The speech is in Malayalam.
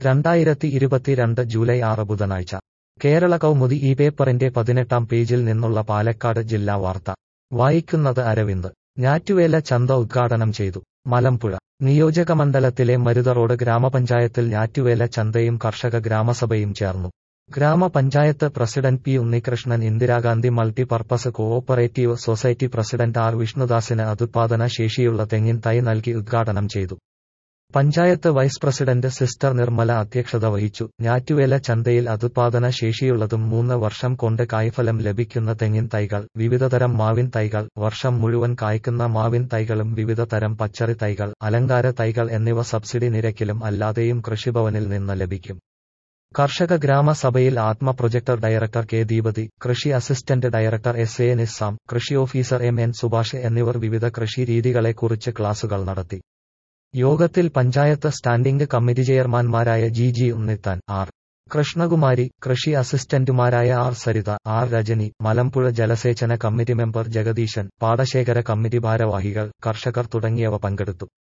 രണ്ടായിരത്തി ഇരുപത്തിരണ്ട് ജൂലൈ ആറ് ബുധനാഴ്ച കേരള കൗമുദി ഈ പേപ്പറിന്റെ പതിനെട്ടാം പേജിൽ നിന്നുള്ള പാലക്കാട് ജില്ലാ വാർത്ത വായിക്കുന്നത് അരവിന്ദ് ഞാറ്റുവേല ചന്ത ഉദ്ഘാടനം ചെയ്തു മലമ്പുഴ നിയോജകമണ്ഡലത്തിലെ മരുത റോഡ് ഗ്രാമപഞ്ചായത്തിൽ ഞാറ്റുവേല ചന്തയും കർഷക ഗ്രാമസഭയും ചേർന്നു grama panchayat president P Unnikrishnan Indira Gandhi multipurpose cooperative society president R വിഷ്ണുദാസിന് അതുത്പാദന ശേഷിയുള്ള തെങ്ങിൻ തൈ നൽകി ഉദ്ഘാടനം ചെയ്തു panchayat vice president sister Nirmala അധ്യക്ഷത വഹിച്ചു ഞാറ്റുവേല ചന്തയിൽ അതുത്പാദന ശേഷിയുള്ളതും മൂന്ന് വർഷം കൊണ്ട് കായ്ഫലം ലഭിക്കുന്ന തെങ്ങിൻ തൈകൾ വിവിധതരം മാവിൻ തൈകൾ വർഷം മുഴുവൻ കായ്ക്കുന്ന മാവിൻ തൈകളും വിവിധതരം പച്ചറി തൈകൾ അലങ്കാര തൈകൾ എന്നിവ സബ്സിഡി നിരക്കിലും അല്ലാതെയും കൃഷിഭവനിൽ നിന്ന് ലഭിക്കും കർഷക ഗ്രാമസഭയിൽ ആത്മ പ്രൊജക്ടർ ഡയറക്ടർ കെ ദീപതി കൃഷി assistant director S A Nizam കൃഷി ഓഫീസർ എം എൻ സുഭാഷ് എന്നിവർ വിവിധ കൃഷി രീതികളെക്കുറിച്ച് ക്ലാസുകൾ നടത്തി യോഗത്തിൽ പഞ്ചായത്ത് സ്റ്റാൻഡിംഗ് കമ്മിറ്റി ചെയർമാൻമാരായ G G Unnithan R Krishnakumari കൃഷി അസിസ്റ്റന്റുമാരായ ആർ സരിത ആർ രജനി മലമ്പുഴ ജലസേചന കമ്മിറ്റി മെമ്പർ ജഗദീശൻ പാടശേഖര കമ്മിറ്റി ഭാരവാഹികൾ കർഷകർ തുടങ്ങിയവ പങ്കെടുത്തു